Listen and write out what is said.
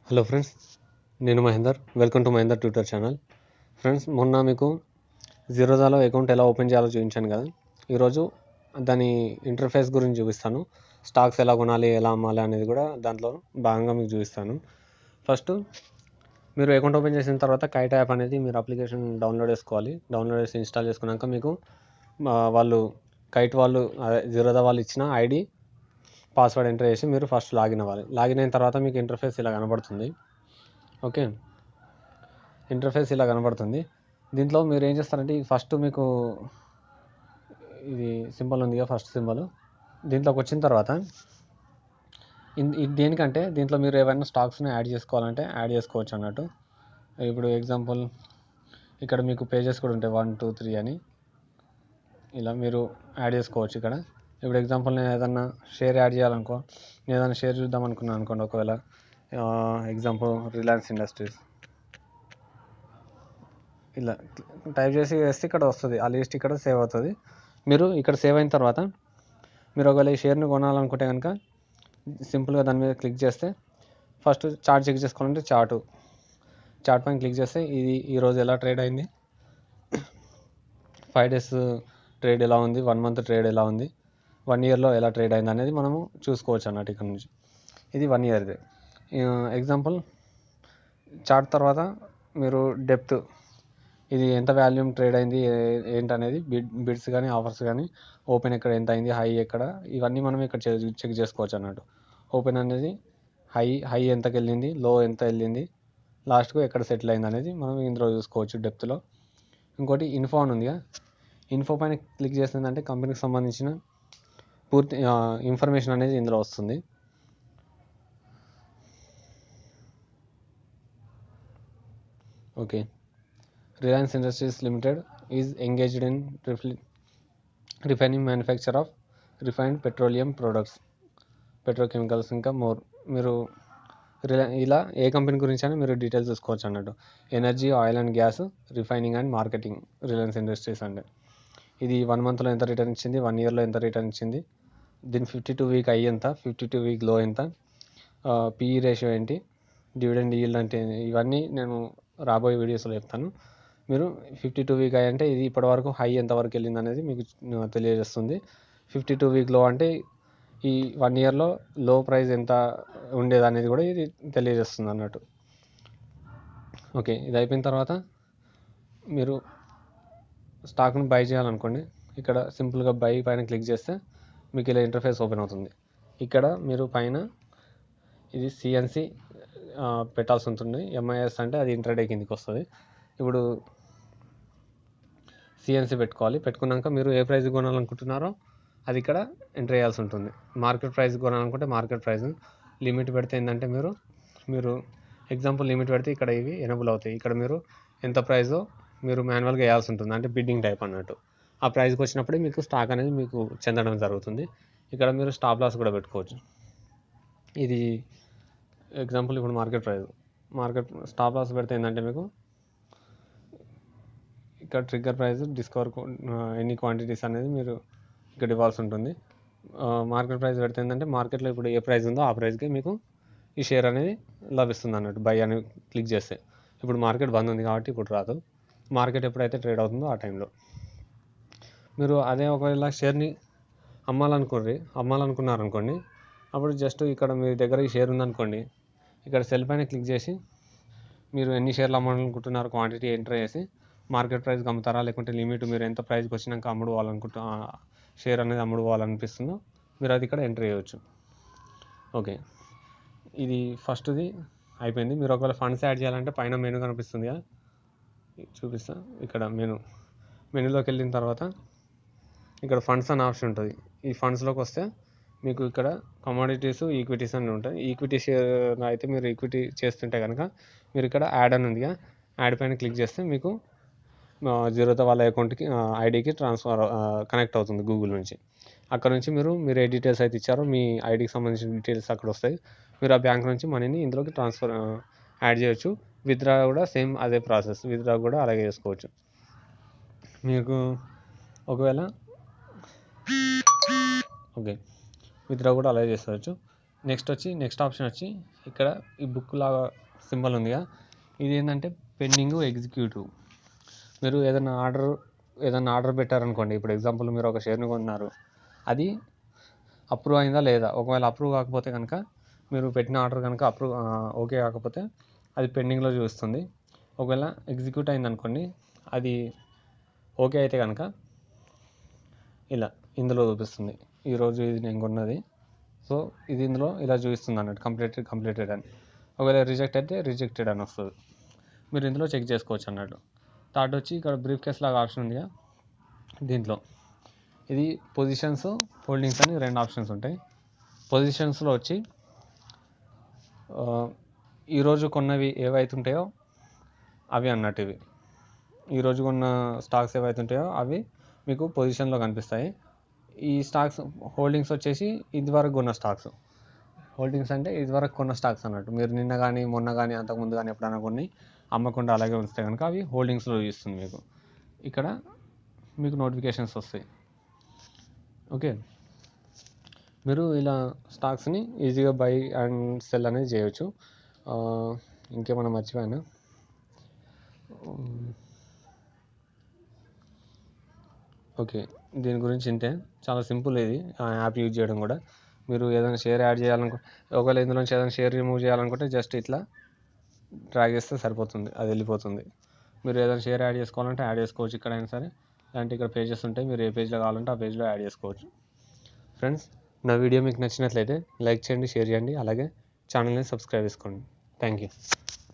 Hello friends నేను Mahender welcome to Mahender tutor channel friends మొన్న మీకు జీరోదాలో అకౌంట్ ఎలా ఓపెన్ చేయాలో చూపించాను కదా ఈరోజు దాని ఇంటర్ఫేస్ గురించి చూపిస్తాను స్టాక్స్ ఎలా కొనాలి ఎలా అమ్మాలి అనేది కూడా దాంట్లో భాగంగా మీకు చూపిస్తాను ఫస్ట్ మీరు అకౌంట్ ఓపెన్ చేసిన తర్వాత కైట్ యాప్ అనేది మీరు అప్లికేషన్ డౌన్లోడ్ చేసుకోవాలి డౌన్లోడ్ చేసి ఇన్స్టాల్ చేసుకున్నాక మీకు ఆ, వాళ్ళు కైట్ వాళ్ళు అదే జీరోదా వాళ్ళు ఇచ్చిన ఐడి పాస్వర్డ్ ఎంటర్ చేసి మీరు ఫస్ట్ లాగిన్ అవ్వాలి లాగిన్ అయిన తర్వాత మీకు ఇంటర్ఫేస్ ఇలా కనబడుతుంది ఓకే ఇంటర్ఫేస్ ఇలా కనబడుతుంది దీంట్లో మీరు ఏం చేస్తారంటే ఫస్ట్ మీకు ఇది సింబల్ ఉంది కదా ఫస్ట్ సింబల్ దీంట్లోకి వచ్చిన తర్వాత ఇన్- ఇది దేనికంటే దీంట్లో మీరు ఏవైనా స్టాక్స్ని యాడ్ చేసుకోవాలంటే యాడ్ చేసుకోవచ్చు అన్నట్టు ఇప్పుడు ఎగ్జాంపుల్ ఇక్కడ మీకు పేజెస్ కూడా ఉంటాయి వన్ టూ త్రీ అని ఇలా మీరు యాడ్ చేసుకోవచ్చు ఇక్కడ ఇప్పుడు ఎగ్జాంపుల్ నేను ఏదన్నా షేర్ యాడ్ చేయాలనుకో నేను ఏదైనా షేర్ చూద్దాం అనుకున్నాను అనుకోండి ఒకవేళ ఎగ్జాంపుల్ రిలయన్స్ ఇండస్ట్రీస్ ఇలా టైప్ చేసి వేస్తే ఇక్కడ వస్తుంది ఆ లిస్ట్ ఇక్కడ సేవ్ అవుతుంది మీరు ఇక్కడ సేవ్ అయిన తర్వాత మీరు ఒకవేళ ఈ షేర్ని కొనాలనుకుంటే కనుక సింపుల్గా దాని మీద క్లిక్ చేస్తే ఫస్ట్ చార్ట్ చెక్ చేసుకోవాలంటే చార్టు చార్ట్ పైన క్లిక్ చేస్తే ఇది ఈరోజు ఎలా ట్రేడ్ అయింది ఫైవ్ డేస్ ట్రేడ్ ఎలా ఉంది వన్ మంత్ ట్రేడ్ ఎలా ఉంది వన్ ఇయర్లో ఎలా ట్రేడ్ అయింది అనేది మనము చూసుకోవచ్చు అన్నట్టు ఇక్కడ నుంచి ఇది వన్ ఇయర్ది ఎగ్జాంపుల్ చార్ట్ తర్వాత మీరు డెప్త్ ఇది ఎంత వాల్యూమ్ ట్రేడ్ అయింది ఏ- ఏంటనేది బిడ్ బిడ్స్ కానీ ఆఫర్స్ కానీ ఓపెన్ ఎక్కడ ఎంత అయింది హై ఎక్కడ ఇవన్నీ మనం ఇక్కడ చె- చెక్ చేసుకోవచ్చు అన్నట్టు ఓపెన్ అనేది హై హై ఎంతకి వెళ్ళింది లో ఎంత వెళ్ళింది లాస్ట్కు ఎక్కడ సెటిల్ అయింది అనేది మనం ఇందులో చూసుకోవచ్చు డెప్త్లో ఇంకోటి ఇన్ఫో అని ఉందిగా ఇన్ఫో పైన క్లిక్ చేసిందంటే కంపెనీకి సంబంధించిన పూర్తి ఇన్ఫర్మేషన్ అనేది ఇందులో వస్తుంది okay Reliance Industries Limited is engaged in refining manufacture of refined petroleum products petrochemicals ఇంకా మోర్ మీరు రిలయ ఇలా ఏ కంపెనీ గురించి అయినా మీరు డీటెయిల్స్ చూసుకోవచ్చు అన్నట్టు energy oil and gas refining and marketing Reliance Industries అంటే ఇది వన్ మంత్లో ఎంత రిటర్న్ ఇచ్చింది వన్ ఇయర్లో ఎంత రిటర్న్ ఇచ్చింది దీని ఫిఫ్టీ టూ వీక్ అయ్యి ఎంత ఫిఫ్టీ టూ వీక్ లో ఎంత పిఈ రేషియో ఏంటి డివిడెండ్ ఈల్డ్ అంటే ఏంటి? ఇవన్నీ నేను రాబోయే వీడియోస్లో చెప్తాను మీరు ఫిఫ్టీ టూ వీక్ అయ్యి అంటే ఇది ఇప్పటివరకు హై ఎంతవరకు వెళ్ళింది అనేది మీకు ఆ, తెలియజేస్తుంది ఫిఫ్టీ టూ వీక్ లో అంటే ఈ వన్ ఇయర్లో లో ప్రైస్ ఎంత ఉండేది అనేది కూడా ఇది తెలియజేస్తుంది అన్నట్టు ఓకే ఇది అయిపోయిన తర్వాత మీరు స్టాక్ను బై చేయాలనుకోండి ఇక్కడ సింపుల్గా బై పైన క్లిక్ చేస్తే మీకు ఇలా ఇంటర్ఫేస్ ఓపెన్ అవుతుంది ఇక్కడ మీరు పైన ఇది సిఎన్సి పెట్టాల్సి ఉంటుంది ఎంఐఎస్ అంటే అది ఇంటర్డే కిందకి వస్తుంది ఇప్పుడు సిఎన్సి పెట్టుకోవాలి పెట్టుకున్నాక మీరు ఏ ప్రైస్ కొనాలనుకుంటున్నారో అది ఇక్కడ ఎంటర్ చేయాల్సి ఉంటుంది మార్కెట్ ప్రైస్ కొనాలనుకుంటే మార్కెట్ ప్రైస్ లిమిట్ పెడితే ఏంటంటే మీరు మీరు ఎగ్జాంపుల్ లిమిట్ పెడితే ఇక్కడ ఇవి ఎనబుల్ అవుతాయి ఇక్కడ మీరు ఎంత ప్రైజో మీరు మాన్యువల్గా వేయాల్సి ఉంటుంది అంటే బిడ్డింగ్ టైప్ అన్నట్టు ఆ ప్రైస్కి వచ్చినప్పుడే మీకు స్టాక్ అనేది మీకు చెందడం జరుగుతుంది ఇక్కడ మీరు స్టాప్ లాస్ కూడా పెట్టుకోవచ్చు ఇది ఎగ్జాంపుల్ ఇప్పుడు market price market stop loss పెడితే ఏంటంటే మీకు ఇక్కడ ట్రిగ్గర్ ప్రైస్ డిస్కవర్ ఎన్ని క్వాంటిటీస్ అనేది మీరు ఇక్కడ ఇవ్వాల్సి ఉంటుంది మార్కెట్ ప్రైస్ పెడితే ఏంటంటే మార్కెట్లో ఇప్పుడు ఏ ప్రైస్ ఉందో ఆ ప్రైస్కి మీకు ఈ షేర్ అనేది లభిస్తుంది అన్నట్టు బై అని క్లిక్ చేస్తే ఇప్పుడు మార్కెట్ బంద్ ఉంది కాబట్టి ఇప్పుడు రాదు మార్కెట్ ఎప్పుడైతే ట్రేడ్ అవుతుందో ఆ టైంలో మీరు అదే ఒకవేళ షేర్ని అమ్మాలనుకోండి అమ్మాలనుకున్నారనుకోండి అప్పుడు జస్ట్ ఇక్కడ మీ దగ్గర ఈ షేర్ ఉందనుకోండి ఇక్కడ సెల్ పైన క్లిక్ చేసి మీరు ఎన్ని షేర్లు అమ్మాలనుకుంటున్నారు క్వాంటిటీ ఎంటర్ చేసి మార్కెట్ ప్రైస్కి అమ్ముతారా లేకుంటే లిమిట్ మీరు ఎంత ప్రైస్కి వచ్చినాక అమ్ముడు పోవాలనుకుంటా షేర్ అనేది అమ్ముడు పోవాలనిపిస్తుందో మీరు అది ఇక్కడ ఎంటర్ చేయవచ్చు ఓకే ఇది ఫస్ట్ది అయిపోయింది మీరు ఒకవేళ ఫండ్స్ యాడ్ చేయాలంటే పైన మెనూ కనిపిస్తుంది కదా చూపిస్తా ఇక్కడ మెనూ మెనూలోకి వెళ్ళిన తర్వాత ఇక్కడ ఫండ్స్ అనే ఆప్షన్ ఉంటుంది ఈ ఫండ్స్లోకి వస్తే మీకు ఇక్కడ కమోడిటీస్ ఈక్విటీస్ అని ఉంటాయి ఈక్విటీ షేర్ అయితే మీరు ఈక్విటీ చేస్తుంటే కనుక మీరు ఇక్కడ యాడ్ అని ఉందిగా యాడ్ పైన క్లిక్ చేస్తే మీకు జీరోతో వాళ్ళ అకౌంట్కి ఐడికి ట్రాన్స్ఫర్ కనెక్ట్ అవుతుంది గూగుల్ నుంచి అక్కడ నుంచి మీరు మీరు ఏ డీటెయిల్స్ అయితే ఇచ్చారో మీ ఐడికి సంబంధించిన డీటెయిల్స్ అక్కడ వస్తాయి మీరు ఆ బ్యాంక్ నుంచి మనీని ఇందులోకి ట్రాన్స్ఫర్ యాడ్ చేయొచ్చు విత్డ్రా కూడా సేమ్ అదే ప్రాసెస్ విత్డ్రా కూడా అలాగే చేసుకోవచ్చు మీకు ఒకవేళ ఓకే విత్డ్రా కూడా అలాగే చేసుకోవచ్చు నెక్స్ట్ వచ్చి నెక్స్ట్ ఆప్షన్ వచ్చి ఇక్కడ ఈ బుక్ లాగా సింబల్ ఉందిగా ఇది ఏంటంటే పెండింగ్ ఎగ్జిక్యూటివ్ మీరు ఏదైనా ఆర్డర్ ఏదైనా ఆర్డర్ పెట్టారనుకోండి ఇప్పుడు ఎగ్జాంపుల్ మీరు ఒక షేర్ని కొన్నారు అది అప్రూవ్ అయిందా లేదా ఒకవేళ అప్రూవ్ కాకపోతే కనుక మీరు పెట్టిన ఆర్డర్ కనుక అప్రూవ్ ఓకే కాకపోతే అది పెండింగ్లో చూపిస్తుంది ఒకవేళ ఎగ్జిక్యూట్ అయింది అనుకోండి అది ఓకే అయితే కనుక ఇలా ఇందులో చూపిస్తుంది ఈరోజు ఇది నేను కొన్నది సో ఇది ఇందులో ఇలా చూపిస్తుంది అన్నట్టు కంప్లీటెడ్ కంప్లీటెడ్ అని ఒకవేళ రిజెక్ట్ అయితే రిజెక్టెడ్ అని వస్తుంది మీరు ఇందులో చెక్ చేసుకోవచ్చు అన్నట్టు థర్డ్ వచ్చి ఇక్కడ బ్రీఫ్ కేస్ లాగా ఆప్షన్ ఉందిగా దీంట్లో ఇది పొజిషన్స్ హోల్డింగ్స్ అని రెండు ఆప్షన్స్ ఉంటాయి పొజిషన్స్లో వచ్చి ఆ, ఈరోజు కొన్నవి ఏవైతే ఉంటాయో అవి అన్నట్టు ఇవి ఈరోజు కొన్న స్టాక్స్ ఏవైతే ఉంటాయో అవి మీకు పొజిషన్లో కనిపిస్తాయి ఈ స్టాక్స్ హోల్డింగ్స్ వచ్చేసి ఇదివరకు కొన్న స్టాక్స్ హోల్డింగ్స్ అంటే ఇదివరకు కొన్న స్టాక్స్ అన్నట్టు మీరు నిన్న కానీ మొన్న కానీ అంతకుముందు కానీ ఎప్పుడైనా కొన్ని అమ్మకుండా అలాగే ఉంచితే కనుక అవి హోల్డింగ్స్లో ఇస్తుంది మీకు ఇక్కడ మీకు నోటిఫికేషన్స్ వస్తాయి ఓకే మీరు ఇలా స్టాక్స్ని ఈజీగా బై అండ్ సెల్ అనేది చేయొచ్చు ఆ, ఇంకేమైనా మర్చిపోయానా ఉమ్, ఓకే దీని గురించి ఇంతే చాలా సింపుల్ ఇది ఆ యాప్ యూజ్ చేయడం కూడా మీరు ఏదైనా షేర్ యాడ్ చేయాలనుకో ఒకవేళ ఇందులో నుంచి ఏదైనా షేర్ రిమూవ్ చేయాలనుకుంటే జస్ట్ ఇట్లా డ్రాగ్ చేస్తే సరిపోతుంది అది వెళ్ళిపోతుంది మీరు ఏదైనా షేర్ యాడ్ చేసుకోవాలంటే యాడ్ చేసుకోవచ్చు ఇక్కడైనా సరే లేదంటే ఇక్కడ పేజెస్ ఉంటాయి మీరు ఏ పేజ్లో కావాలంటే ఆ పేజ్లో యాడ్ చేసుకోవచ్చు ఫ్రెండ్స్ నా వీడియో మీకు నచ్చినట్లయితే లైక్ చేయండి షేర్ చేయండి అలాగే ఛానల్ని సబ్స్క్రైబ్ చేసుకోండి థ్యాంక్ యూ